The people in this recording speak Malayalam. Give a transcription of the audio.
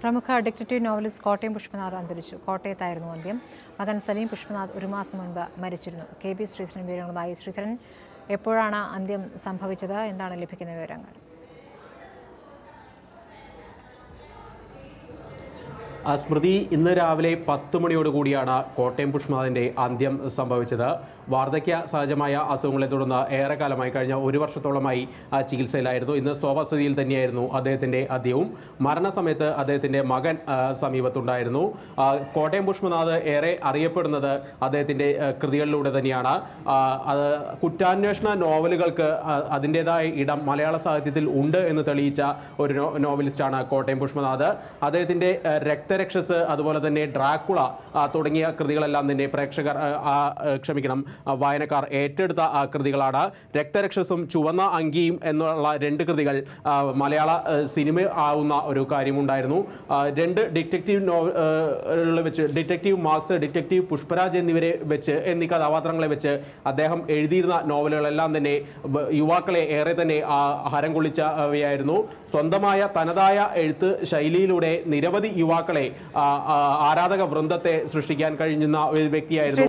പ്രമുഖ ഡിറ്റക്റ്റീവ് നോവലിസ്റ്റ് കോട്ടയം പുഷ്പനാഥ് അന്തരിച്ചു കോട്ടയത്തായിരുന്നു അന്ത്യം മകൻ സലീം പുഷ്പനാഥ് ഒരു മാസം മുൻപ് മരിച്ചിരുന്നു കെ ബി ശ്രീധരൻ വിവരങ്ങളുമായി ശ്രീധരൻ എപ്പോഴാണ് അന്ത്യം സംഭവിച്ചത് എന്താണ് ലഭിക്കുന്ന വിവരങ്ങൾ ആ, സ്മൃതി ഇന്ന് രാവിലെ പത്ത് മണിയോടുകൂടിയാണ് കോട്ടയം പുഷ്പനാഥിൻ്റെ അന്ത്യം സംഭവിച്ചത് വാർദ്ധക്യ സഹജമായ അസുഖങ്ങളെ തുടർന്ന് ഏറെക്കാലമായി കഴിഞ്ഞ ഒരു വർഷത്തോളമായി ആ, ചികിത്സയിലായിരുന്നു ഇന്ന് സ്വാവസ്ഥിതിയിൽ തന്നെയായിരുന്നു അദ്ദേഹത്തിൻ്റെ അന്ത്യവും മരണസമയത്ത് അദ്ദേഹത്തിൻ്റെ മകൻ ആ, സമീപത്തുണ്ടായിരുന്നു ആ, കോട്ടയം പുഷ്പനാഥ് ഏറെ അറിയപ്പെടുന്നത് അദ്ദേഹത്തിൻ്റെ ആ, കൃതികളിലൂടെ തന്നെയാണ് ആ, അത് കുറ്റാന്വേഷണ നോവലുകൾക്ക് ആ, അതിൻ്റെതായ ഇടം മലയാള സാഹിത്യത്തിൽ ഉണ്ട് എന്ന് തെളിയിച്ച ഒരു നോ- നോവലിസ്റ്റാണ് കോട്ടയം പുഷ്പനാഥ് അദ്ദേഹത്തിൻ്റെ ആ, രക്തരക്ഷസ് അതുപോലെ തന്നെ ഡ്രാക്കുള ആ, തുടങ്ങിയ കൃതികളെല്ലാം തന്നെ പ്രേക്ഷകർ ആ, ആ, ആ, ക്ഷമിക്കണം ആ, വായനക്കാർ ഏറ്റെടുത്ത ആ, കൃതികളാണ് രക്തരക്ഷസും ചുവന്ന അങ്കിയും എന്നുള്ള രണ്ട് കൃതികൾ ആ, മലയാള ആ, സിനിമ ആവുന്ന ഒരു കാര്യമുണ്ടായിരുന്നു ആ, രണ്ട് ഡിറ്റക്റ്റീവ് നോവലുകൾ വെച്ച് ഡിറ്റക്റ്റീവ് മാർക്സ് ഡിറ്റക്റ്റീവ് പുഷ്പരാജ് എന്നിവരെ വെച്ച് എന്നീ കഥാപാത്രങ്ങളെ വെച്ച് അദ്ദേഹം എഴുതിയിരുന്ന നോവലുകളെല്ലാം തന്നെ ബ- യുവാക്കളെ ഏറെ തന്നെ ആ, ഹരം കൊള്ളിച്ചവയായിരുന്നു സ്വന്തമായ തനതായ എഴുത്ത് ശൈലിയിലൂടെ നിരവധി യുവാക്കളെ ആ, ആ, ആരാധക വൃന്ദത്തെ സൃഷ്ടിക്കാൻ കഴിയുന്ന ഒരു വ്യക്തിയായിരുന്നു